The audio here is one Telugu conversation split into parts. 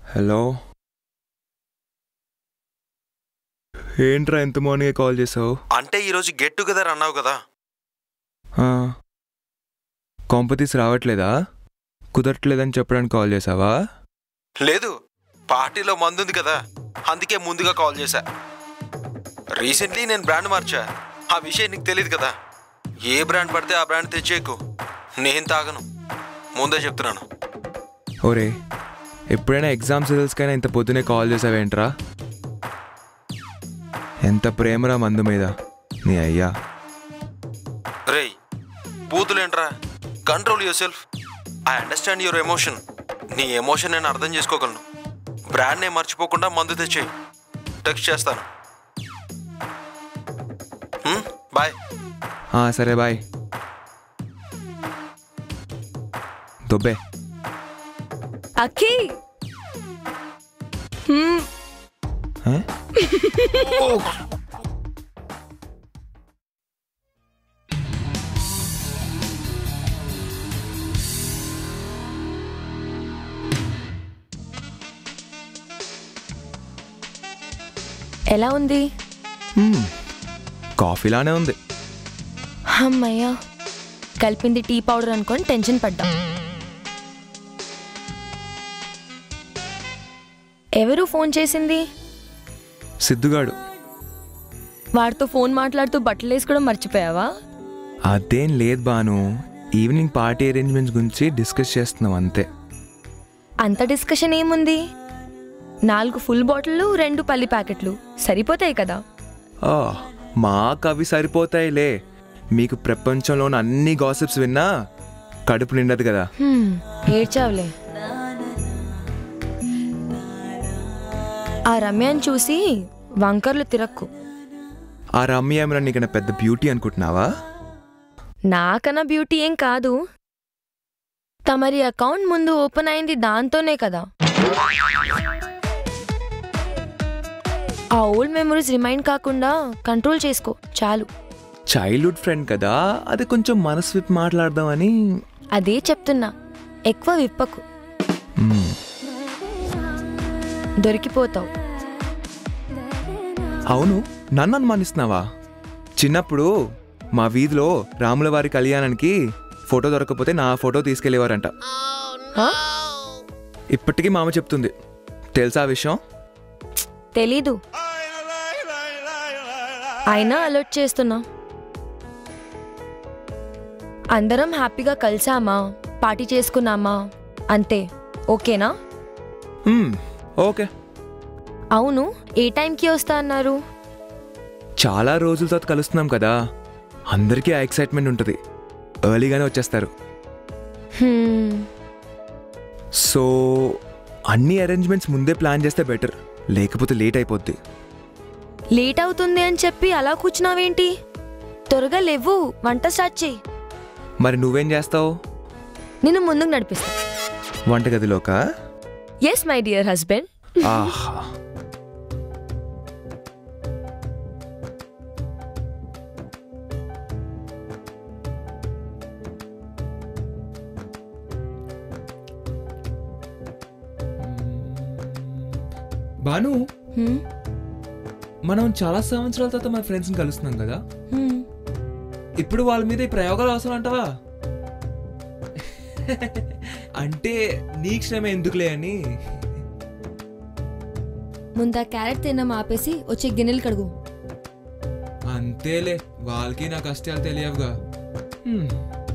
హలో ఏంట్రా ఎంత మార్నింగే కాల్ చేసావు అంటే ఈరోజు గెట్ టుగెదర్ అన్నావు కదా కాంపతీస్ రావట్లేదా కుదరట్లేదని చెప్పడానికి కాల్ చేసావా లేదు పార్టీలో మందుంది కదా అందుకే ముందుగా కాల్ చేశా రీసెంట్లీ నేను బ్రాండ్ మార్చా ఆ విషయం నీకు తెలియదు కదా ఏ బ్రాండ్ పడితే ఆ బ్రాండ్ తెచ్చేకు నేను తాగను ముందే చెప్తున్నాను ఓరే ఎప్పుడైనా ఎగ్జామ్స్ రిజల్ట్స్కైనా ఇంత పొద్దునే కాల్ చేసావేంట్రా ఎంత ప్రేమరా మందు మీద నీ అయ్యా రేయ్ బూతులేంట్రా control yourself I understand your emotion నీ ఎమోషన్ నేను అర్థం చేసుకోగలను బ్రాండ్ నేను మర్చిపోకుండా మందు తెచ్చేయి టెక్స్ట్ చేస్తాను హ్మ్? బాయ్ ఆ, సరే బాయ్ దుబ్బే అక్కి హ్మ్, హ? ఎలా ఉంది హ్మ్. కాఫీలానే ఉంది అమ్మయ్యా కలిపింది టీ పౌడర్ అనుకొని టెన్షన్ పడ్డా ఎవరు ఫోన్ చేసింది సిద్ధుగాడు వాడితో ఫోన్ మాట్లాడుతూ బట్టలు వేసుకోవడం మర్చిపోయావా అదేం లేదు బాను ఈవినింగ్ పార్టీ అరేంజ్మెంట్స్ గురించి డిస్కస్ చేస్తున్నాం అంతే అంత డిస్కషన్ ఏముంది నాలుగు ఫుల్ బాటిళ్ళు రెండు పల్లి ప్యాకెట్లు సరిపోతాయి కదా ఆ, మాకు అవి సరిపోతాయిలే మీకు ప్రపంచంలోని అన్ని గాసిప్స్ విన్నా కడుపు నిండదు కదా హ్మ్, ఏడ్చావులే ఆ రమ్యాన్ని చూసి వంకర్లు తిరక్కు ఆ రమ్య ఏమైనా నీకన్నా పెద్ద బ్యూటీ అనుకుంటున్నావా నాకన్నా బ్యూటీ ఏం కాదు తమరి అకౌంట్ ముందు ఓపెన్ అయింది దాంతోనే కదా ఆ ఓల్డ్ మెమరీస్ రిమైండ్ కాకుండా కంట్రోల్ చేసుకో చాలు చైల్డ్హుడ్ ఫ్రెండ్ కదా అది కొంచెం మనసు విప్పి మాట్లాడదామని అదే చెప్తున్నా ఎక్కువ విప్పకు మ్మ్. దొరికిపోతావు అవును నన్ను అనుమానిస్తున్నావా చిన్నప్పుడు మా వీధిలో రాముల వారి కళ్యాణానికి ఫోటో దొరకకపోతే నా ఫోటో తీసుకెళ్లేవారంట హా? ఇప్పటికీ మామ చెప్తుంది తెలుసా ఆ విషయం తెలీదు అయినా అలర్ట్ చేస్తున్నా అందరం హ్యాపీగా కలిసామా పార్టీ చేసుకున్నామా అంతే ఓకేనా మ్మ్, ఓకే అవును ఏ టైంకి వస్తా అన్నారు చాలా రోజుల తర్వాత కలుస్తున్నాం కదా అందరికీ ఆ ఎక్సైట్మెంట్ ఉంటుంది ఎర్లీగానే వచ్చేస్తారు హ్మ్, సో అన్ని అరేంజ్మెంట్స్ ముందే ప్లాన్ చేస్తే బెటర్ లేకపోతే లేట్ అయిపోద్ది లేట్ అవుతుంది అని చెప్పి అలా కూర్చున్నావేంటి త్వరగా లేవు వంట స్టార్ట్ చేయి మరి నువ్వేం చేస్తావు నిన్ను ముందుకు నడిపిస్తా వంటగదిలోకా ఎస్ మై డియర్ హస్బెండ్ ఆహా బాను మనం చాలా సంవత్సరాల తర్వాత మన ఫ్రెండ్స్ని కలుస్తున్నాం కదా ఇప్పుడు వాళ్ళ మీద ఈ ప్రయోగాలు అవసరం అంటావా అంటే నీ క్షణమే ఎందుకులే అని ముందా క్యారెట్ తినడం ఆపేసి వచ్చే గిన్నెలు కడుగు అంతేలే వాళ్ళకి నా కష్టాలు తెలియవుగా హ్మ్.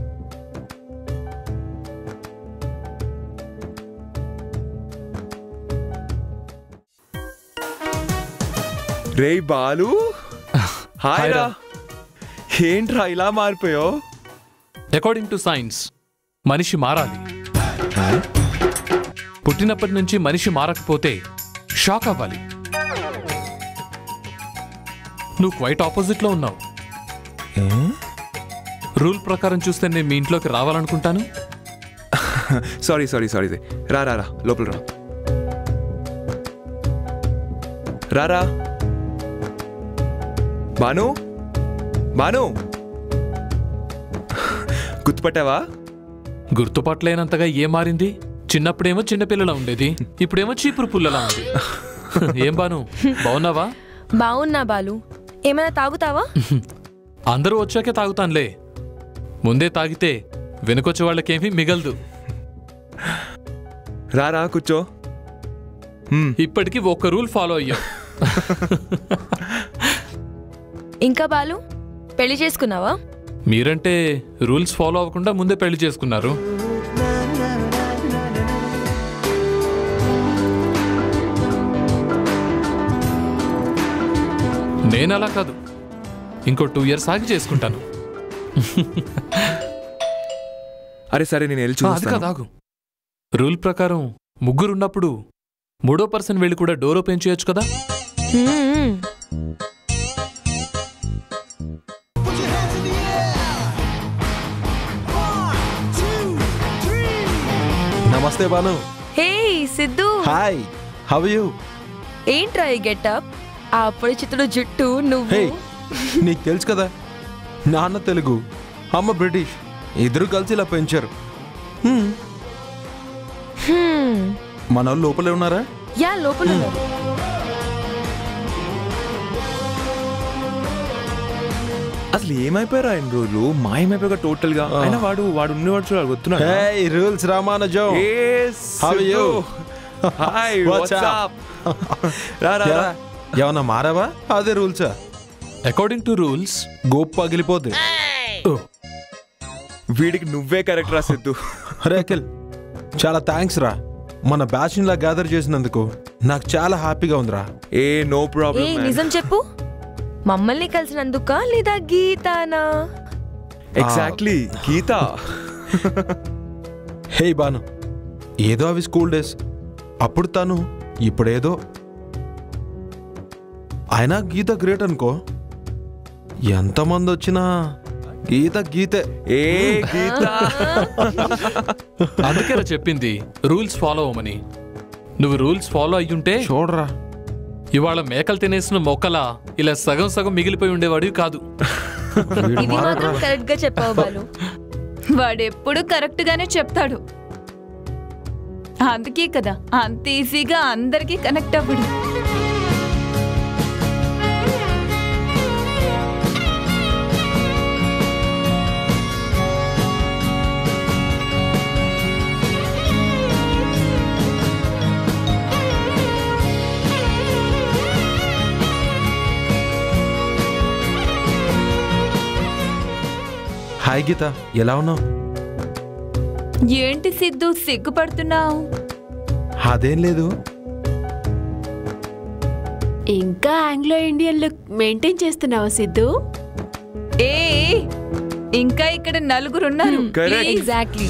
రేయ్ బాలు హాయ్ రా ఏంట్రా ఇలా మారిపోయావు అకార్డింగ్ టు సైన్స్ మనిషి మారాలి పుట్టినప్పటి నుంచి మనిషి మారకపోతే షాక్ అవ్వాలి నువ్వు క్వైట్ ఆపోజిట్లో ఉన్నావు రూల్ ప్రకారం చూస్తే నేను మీ ఇంట్లోకి రావాలనుకుంటాను సారీ సారీ సారీ రా రా రా లోపల రా రా రా బాను బాను గుర్తుపట్టావా గుర్తుపట్టలేనంతగా ఏం మారింది చిన్నప్పుడేమో చిన్నపిల్లలా ఉండేది ఇప్పుడేమో చీపురు పుల్లలా ఉంది ఏం బాను బాగున్నావా బాగున్నా బాలు ఏమైనా తాగుతావా అందరూ వచ్చాకే తాగుతానులే ముందే తాగితే వెనుకొచ్చే వాళ్ళకేమీ మిగలదు రా రా కూర్చో హ్మ్, ఇప్పటికీ ఒక్క రూల్ ఫాలో అయ్యాం ఇంకా బాలు పెళ్లి చేసుకున్నావా మీరంటే రూల్స్ ఫాలో అవ్వకుండా ముందే పెళ్లి చేసుకున్నారు నేను అలా కాదు ఇంకో టూ ఇయర్స్ ఆగి చేసుకుంటాను అరే సరే నేను వెళ్ళి ఆ, అది చూస్తాను కాదు ఆగు రూల్ ప్రకారం ముగ్గురు ఉన్నప్పుడు మూడో పర్సన్ వెళ్ళి కూడా డోర్ ఓపెన్ చేయొచ్చు కదా హ్మ్, నమస్తే Bhanu hey Siddhu hi how you ఏంట్రా ఈ గెటప్ ఆ అపరిచితుడు జుట్టు నువ్వు హే నీకు తెలుసు కదా నాన్న తెలుగు అమ్మ బ్రిటిష్ ఇద్దరు కలిసి ఇలా పెంచారు హ్మ్, హ్మ్. మన వాళ్ళు లోపలే ఉన్నారా యా లోపల ఉన్నారు. అసలు ఏమైపోయారు ఆయన రోజులు మాయమైపోయాక టోటల్ గా అయినా వాడు వాడు ఉన్నవాడు చూడాలి గుర్తున్నాడు hey rules Ramanujam How are you? Hi What's what's up? Up రా రా రా. ఏమన్నా మారావా అదే రూల్సా అకార్డింగ్ టు రూల్స్ గోప్ పగిలిపోద్ది వీడికి నువ్వే కరెక్ట్ రా సిద్ధు అరే అఖిల్ చాలా థ్యాంక్స్ రా మన బ్యాచ్ లా గ్యాదర్ చేసినందుకు నాకు చాలా హ్యాపీగా ఉందిరా ఏ నో ఏ ప్రాబ్లం నిజం చెప్పు మమ్మల్ని కలిసినందుక లేదా గీతానా ఎగ్జాక్ట్లీ గీత హే బాను ఏదో అవి స్కూల్ డేస్ అప్పుడు తను ఇప్పుడేదో అయినా గీత గ్రేట్ అనుకో ఎంతమంది వచ్చినా గీత గీతే ఏ గీత అందుకేనా చెప్పింది రూల్స్ ఫాలో అవ్వమని నువ్వు రూల్స్ ఫాలో అయ్యుంటే చూడరా ఇవాళ మేకలు తినేసిన మొక్కలా ఇలా సగం సగం మిగిలిపోయి ఉండేవాడివి కాదు వీడు ఇది మాత్రం కరెక్ట్ గా చెప్పావు బాలు వాడెప్పుడు కరెక్ట్ గానే చెప్తాడు అందుకే కదా అంత ఈజీగా అందరికీ కనెక్ట్ అవ్వడు హాయ్ గీత ఎలా ఉన్నావు ఏంటి సిద్ధు సిగ్గుపడుతున్నావు అదేం లేదు ఇంకా ఆంగ్లో ఇండియన్ లుక్ మెయింటైన్ చేస్తున్నావా సిద్ధు ఏ ఇంకా ఇక్కడ నలుగురు ఉన్నారు Correct. Please. ఎగ్జాక్ట్లీ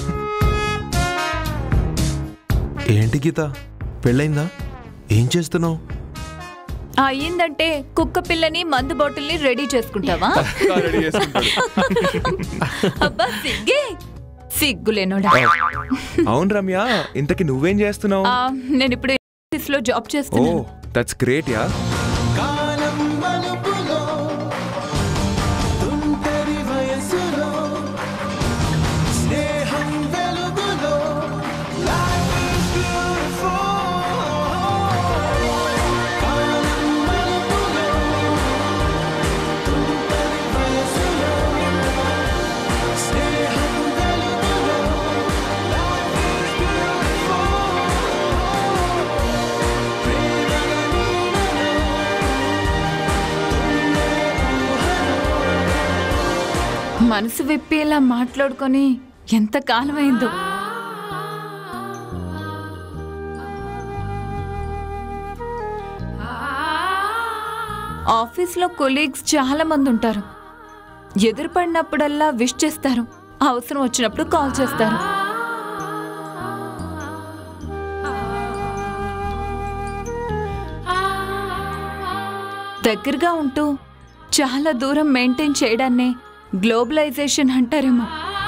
ఏంటి గీత పెళ్ళైందా ఏం చేస్తున్నావు అయ్యిందంటే కుక్క పిల్లని మందు బాటిల్ని రెడీ చేసుకుంటావా రెడీ చేసుకుంటాడు అబ్బా సిగ్గే సిగ్గులేనోడా అవును రమ్య ఇంతకి నువ్వేం చేస్తున్నావు ఆ, నేను ఇప్పుడు ఆఫీస్ లో జాబ్ ఓ చేస్తున్నాను దట్స్ గ్రేట్ యా మనసు విప్పేలా మాట్లాడుకొని ఎంత కాలమైందో ఆఫీస్లో కొలీగ్స్ చాలా మంది ఉంటారు ఎదురుపడినప్పుడల్లా విష్ చేస్తారు అవసరం వచ్చినప్పుడు కాల్ చేస్తారు దగ్గరగా ఉంటూ చాలా దూరం మెయింటైన్ చేయడాన్నే గ్లోబలైజేషన్ అంటారేమో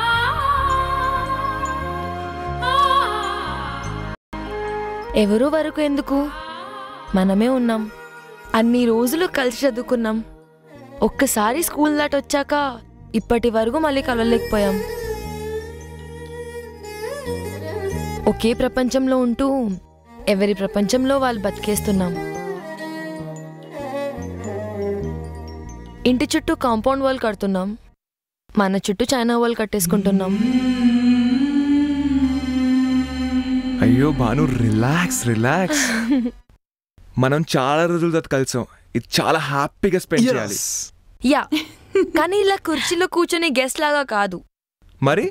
ఎవరో వరకు ఎందుకు మనమే ఉన్నాం అన్ని రోజులు కలిసి చదువుకున్నాం ఒక్కసారి స్కూల్ దాటి వచ్చాక ఇప్పటి వరకు మళ్ళీ కలవలేకపోయాం ఒకే ప్రపంచంలో ఉంటూ ఎవరి ప్రపంచంలో వాళ్ళు బతికేస్తున్నాం ఇంటి చుట్టూ కాంపౌండ్ వాల్ కడుతున్నాం మన చుట్టూ చైనా వాల్ కట్టేసుకుంటున్నాం అయ్యో భాను రిలాక్స్ రిలాక్స్ మనం చాలా రోజుల తర్వాత కలిసాం ఇది చాలా హ్యాపీగా స్పెండ్ చేయాలి యా కానీ ఇలా కుర్చీలో కూర్చొని గెస్ట్ లాగా కాదు మరి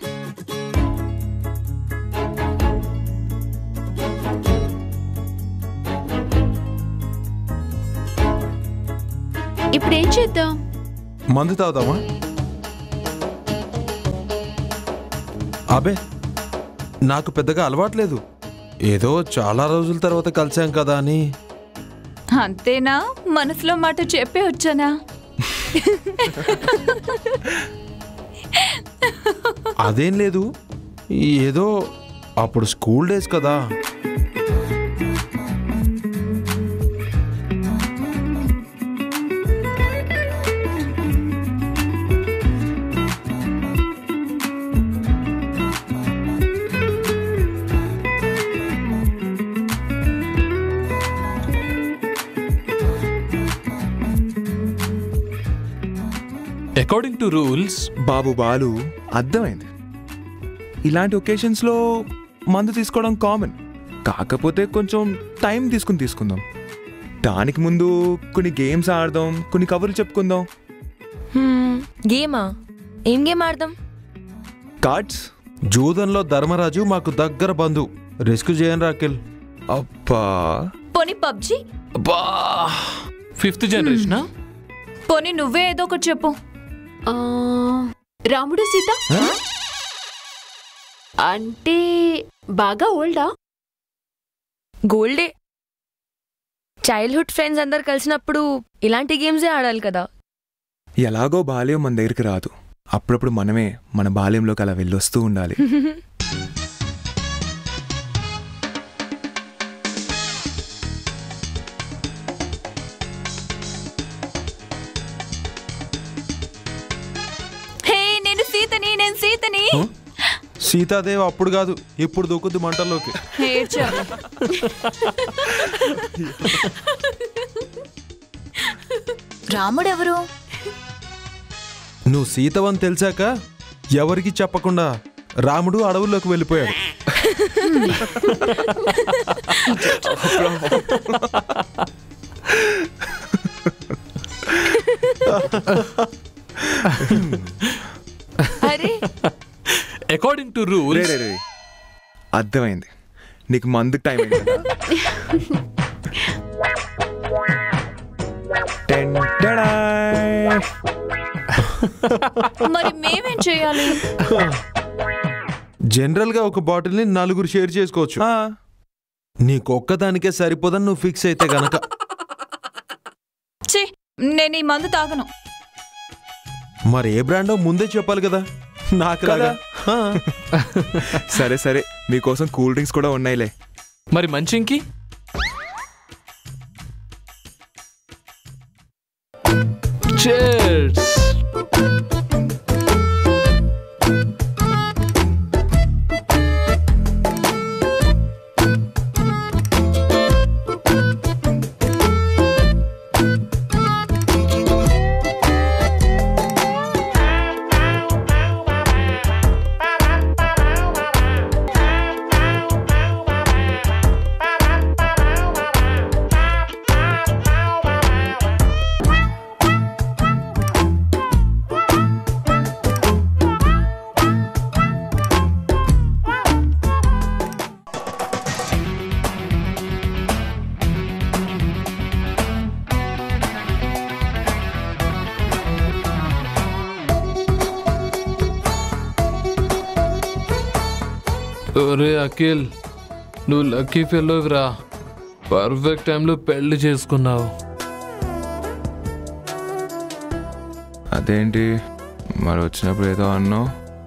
ఇప్పుడు ఏం చేద్దాం మందు తాగుదామా అబే నాకు పెద్దగా అలవాట్లేదు ఏదో చాలా రోజుల తర్వాత కలిసాం కదా అని అంతేనా మనసులో మాట చెప్పే వచ్చానా అదేం లేదు ఏదో అప్పుడు స్కూల్ డేస్ కదా అకార్డింగ్ టు రూల్స్ బాబు బాలు అర్థమైంది ఇలాంటి ఒకేషన్స్లో మందు తీసుకోవడం కామన్ కాకపోతే కొంచెం టైం తీసుకుని తీసుకుందాం దానికి ముందు కొన్ని గేమ్స్ ఆడదాం కొన్ని కబుర్లు చెప్పుకుందాం హ్మ్, గేమా ఏం గేమ్ ఆడదాం కార్డ్స్ జూదంలో ధర్మరాజు మాకు దగ్గర బంధు రిస్క్ చేయను రాకెల్ అబ్బా పోనీ పబ్జి అబ్బా ఫిఫ్త్ జనరేషనా పోనీ నువ్వే ఏదో ఒకటి చెప్పు ఆ, రాముడు సీత అంటే బాగా ఓల్డా గోల్డే చైల్డ్హుడ్ ఫ్రెండ్స్ అందరు కలిసినప్పుడు ఇలాంటి గేమ్సే ఆడాలి కదా ఎలాగో బాల్యం మన దగ్గరికి రాదు అప్పుడప్పుడు మనమే మన బాల్యంలోకి అలా వెళ్ళొస్తూ ఉండాలి హే నేను సీతని నేను సీతని సీతాదేవి అప్పుడు కాదు ఇప్పుడు దూకుద్ది మంటల్లోకి ఏడ్చావు. రాముడెవరు నువ్వు సీతవని తెలిసాక ఎవరికి చెప్పకుండా రాముడు అడవుల్లోకి వెళ్ళిపోయాడు అరే అకార్డింగ్ టు రే రూల్స్ రే రే అర్థమైంది నీకు మందుకు టైం అయింది కదా? టెన్ టడాయ్. మరి మేమేం చేయాలి జనరల్ గా ఒక బాటిల్ ని నలుగురు షేర్ చేసుకోవచ్చు ఆ, నీకొక్కదానికే సరిపోదని నువ్వు ఫిక్స్ అయితే గనక ఛీ నేను ఈ మందు తాగను మరి ఏ బ్రాండో ముందే చెప్పాలి కదా నాకు కదా? ఆ. సరే సరే మీకోసం కూల్ డ్రింక్స్ కూడా ఉన్నాయిలే మరి మంచింకి Cheers! ఒరే అఖిల్ నువ్వు లక్కీ ఫెలోవిరా పర్ఫెక్ట్ టైంలో పెళ్లి చేసుకున్నావు అదేంటి మరి వచ్చినప్పుడు ఏదో అన్నావు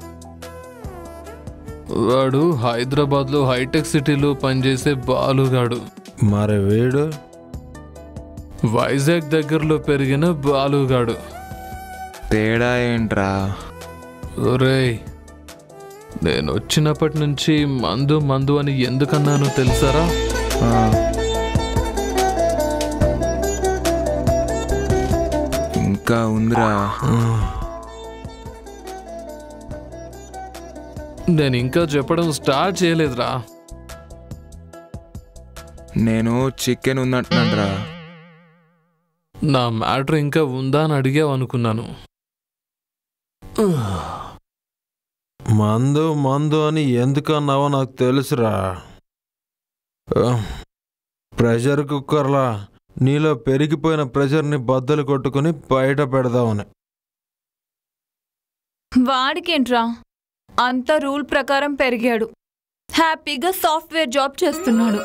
వాడు హైదరాబాద్లో హైటెక్ సిటీలో పనిచేసే బాలుగాడు మరి వీడు వైజాగ్ దగ్గరలో పెరిగిన బాలుగాడు తేడా ఏంట్రా ఒరేయ్ నేను వచ్చినప్పటి నుంచి మందు మందు అని ఎందుకన్నానో తెలుసారా ఆ. ఇంకా ఉందిరా నేను ఇంకా చెప్పడం స్టార్ట్ చేయలేదురా నేను చికెన్ ఉందంటున్నాను నా మ్యాటర్ ఇంకా ఉందా అని అడిగావు అనుకున్నాను మందు మందు అని ఎందుకు అన్నావో నాకు తెలుసురా ఆ, ప్రెషర్ కుక్కర్లా నీలో పెరిగిపోయిన ప్రెషర్ని బద్దలు కొట్టుకుని బయట పెడదామని వాడికేంట్రా అంత రూల్ ప్రకారం పెరిగాడు హ్యాపీగా సాఫ్ట్వేర్ జాబ్ చేస్తున్నాడు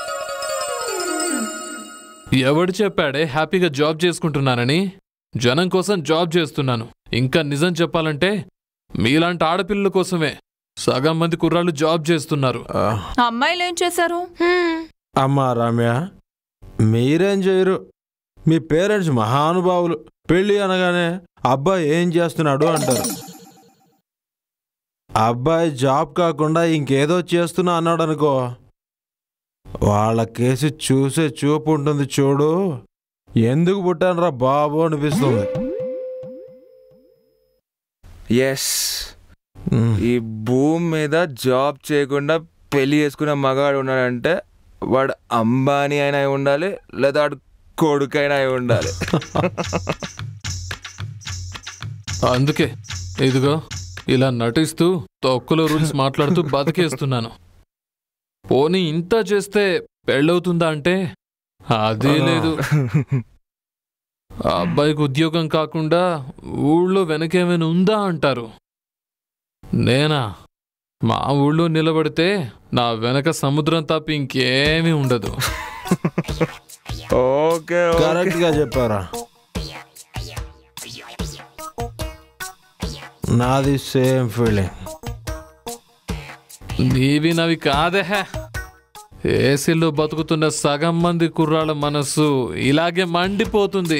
ఎవడు చెప్పాడే హ్యాపీగా జాబ్ చేసుకుంటున్నానని జనం కోసం జాబ్ చేస్తున్నాను ఇంకా నిజం చెప్పాలంటే మీలాంటి ఆడపిల్లల కోసమే సగం మంది కుర్రాళ్ళు జాబ్ చేస్తున్నారు ఆ, అమ్మాయిలు ఏం చేశారు హ్మ్. అమ్మా రమ్య మీరేం చేయరు మీ పేరెంట్స్ మహానుభావులు పెళ్ళి అనగానే అబ్బాయి ఏం చేస్తున్నాడు అంటారు అబ్బాయి జాబ్ కాకుండా ఇంకేదో చేస్తున్నా అన్నాడు అనుకో వాళ్ళ కేసు చూసే చూపు ఉంటుంది చూడు ఎందుకు పుట్టానురా బాబు అనిపిస్తుంది ఎస్ ఉమ్. ఈ భూమి మీద జాబ్ చేయకుండా పెళ్లి చేసుకున్న మగాడు ఉన్నాడంటే వాడు అంబానీ అయినా అయి ఉండాలి లేదా వాడు కొడుకైనా అయి ఉండాలి అందుకే ఇదిగో ఇలా నటిస్తూ తొక్కులో రూల్స్ మాట్లాడుతూ బతికేస్తున్నాను పోనీ ఇంత చేస్తే పెళ్ళవుతుందా అంటే అదే లేదు ఆ అబ్బాయికి ఉద్యోగం కాకుండా ఊళ్ళో వెనకేమైనా ఉందా అంటారు నేనా మా ఊళ్ళో నిలబడితే నా వెనక సముద్రం తప్ప ఇంకేమీ ఉండదు ఓకే కరెక్ట్ గా చెప్పారా నాది సేమ్ ఫీలింగ్ నీవి నవి కాదే ఏసీలో బతుకుతున్న సగం మంది కుర్రాళ్ళ మనస్సు ఇలాగే మండిపోతుంది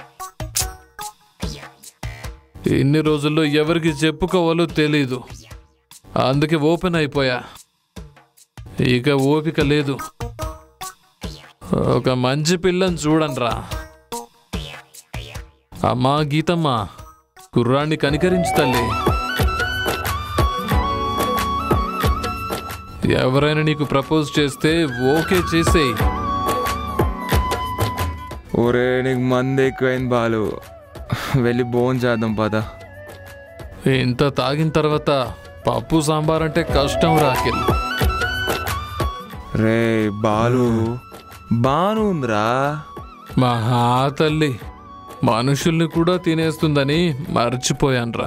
ఇన్ని రోజుల్లో ఎవరికి చెప్పుకోవాలో తెలీదు అందుకే ఓపెన్ అయిపోయా ఇక ఓపిక లేదు ఒక మంచి పిల్లని చూడండిరా అమ్మా గీతమ్మా కుర్రాన్ని కనికరించు తల్లి ఎవరైనా నీకు ప్రపోజ్ చేస్తే ఓకే చేసేయి ఒరే నీకు మంది ఎక్కువైంది బాలు వెళ్ళి బోన్ చేద్దాం పద ఇంత తాగిన తర్వాత పప్పు సాంబార్ అంటే కష్టం రాకెల్ రే బాలు బాను ఉందిరా మహా తల్లి మనుషుల్ని కూడా తినేస్తుందని మర్చిపోయాన్రా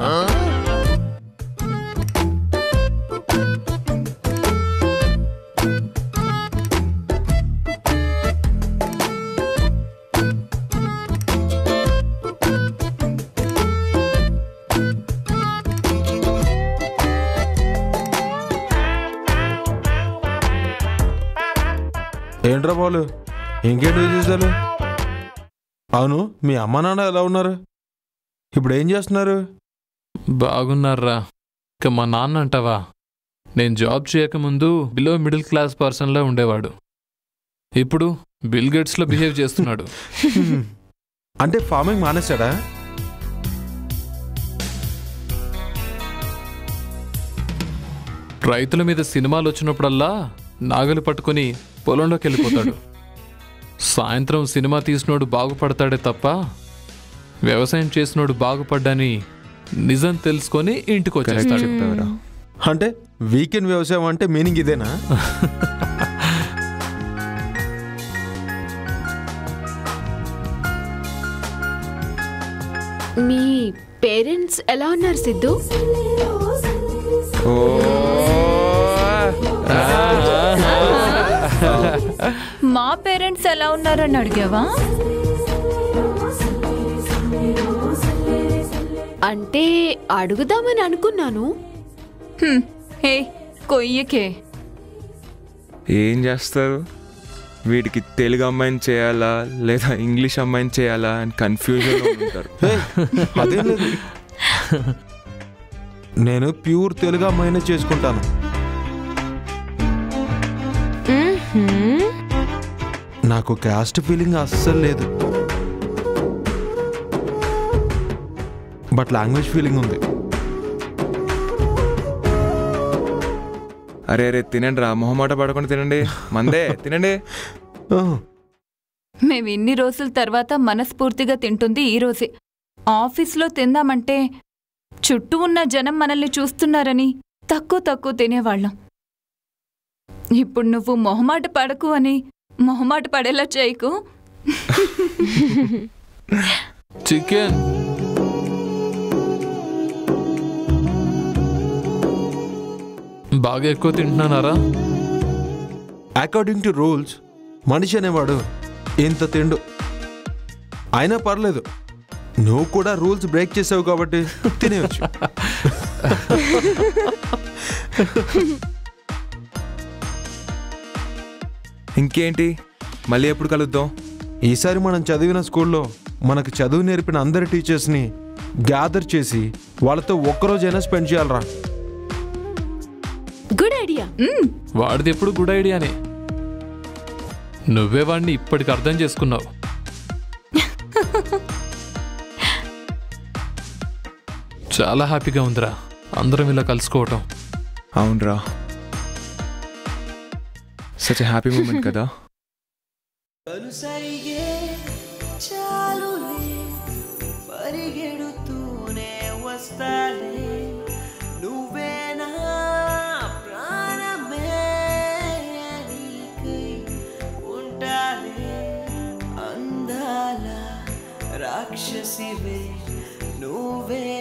ఏంట్రా బాలు ఇంకేంటి విశేషాలు అవును మీ అమ్మ నాన్న ఎలా ఉన్నారు ఇప్పుడు ఏం చేస్తున్నారు బాగున్నారా ఇక మా నాన్న అంటావా నేను జాబ్ చేయకముందు బిలో మిడిల్ క్లాస్ పర్సన్లా ఉండేవాడు ఇప్పుడు బిల్ గేట్స్లో బిహేవ్ చేస్తున్నాడు అంటే ఫార్మింగ్ మానేశాడా రైతుల మీద సినిమాలు వచ్చినప్పుడల్లా నాగలి పట్టుకొని పొలంలోకి వెళ్ళిపోతాడు సాయంత్రం సినిమా తీసినోడు బాగుపడతాడే తప్ప వ్యవసాయం చేసినోడు బాగుపడ్డని నిజం తెలుసుకొని ఇంటికి కరెక్ట్ వచ్చేస్తాడు చెప్పావురా అంటే వీకెండ్ వ్యవసాయం అంటే మీనింగ్ ఇదేనా మీ పేరెంట్స్ ఎలా ఉన్నారు సిద్ధు ఓ మా పేరెంట్స్ ఎలా ఉన్నారని అడిగావా అంటే అడుగుదామని అనుకున్నాను హ్మ్, హే కొయ్యకే ఏం చేస్తారు వీడికి తెలుగు అమ్మాయిని చేయాలా లేదా ఇంగ్లీష్ అమ్మాయిని చేయాలా అని కన్ఫ్యూజన్ ఉంటారు హే, అదేం లేదు నేను ప్యూర్ తెలుగు అమ్మాయినే చేసుకుంటాను మ్మ్హ్మ్. నాకు క్యాస్ట్ ఫీలింగ్ అస్సలు లేదు బట్ లాంగ్వేజ్ ఫీలింగ్ ఉంది అరే అరే తినండి రా మొహమాట పడకుండా తినండి మందే తినండి ఆహ్, మేము ఇన్ని రోజుల తర్వాత మనస్ఫూర్తిగా తింటుంది ఈ రోజే ఆఫీస్లో తిందామంటే చుట్టూ ఉన్న జనం మనల్ని చూస్తున్నారని తక్కువ తక్కువ తినేవాళ్ళం ఇప్పుడు నువ్వు మొహమాట పడకు అని మొహమాట పడేలా చేయకు చికెన్ బాగా ఎక్కువ తింటున్నానారా అకార్డింగ్ టు రూల్స్ మనిషి అనేవాడు ఇంత తిండు అయినా పర్లేదు నువ్వు కూడా రూల్స్ బ్రేక్ చేసావు కాబట్టి తినేయచ్చు ఇంకేంటి మళ్ళీ ఎప్పుడు కలుద్దాం ఈసారి మనం చదివిన స్కూల్లో మనకు చదువు నేర్పిన అందరి టీచర్స్ని గ్యాదర్ చేసి వాళ్ళతో ఒక్కరోజైనా స్పెండ్ చేయాలరా గుడ్ ఐడియా వాడిది ఎప్పుడు గుడ్ ఐడియానే నువ్వే వాడిని ఇప్పటికి అర్థం చేసుకున్నావు చాలా హ్యాపీగా ఉందిరా అందరం ఇలా కలుసుకోవటం అవునరా సచ్ హ్యాపీ మూమెంట్ కదా కనుసరిగే చాలులే పరిగెడుతూనే వస్తాలే నువ్వే నా ప్రాణమే నీకై ఉంటాలే అందాల రాక్షసివే నువ్వే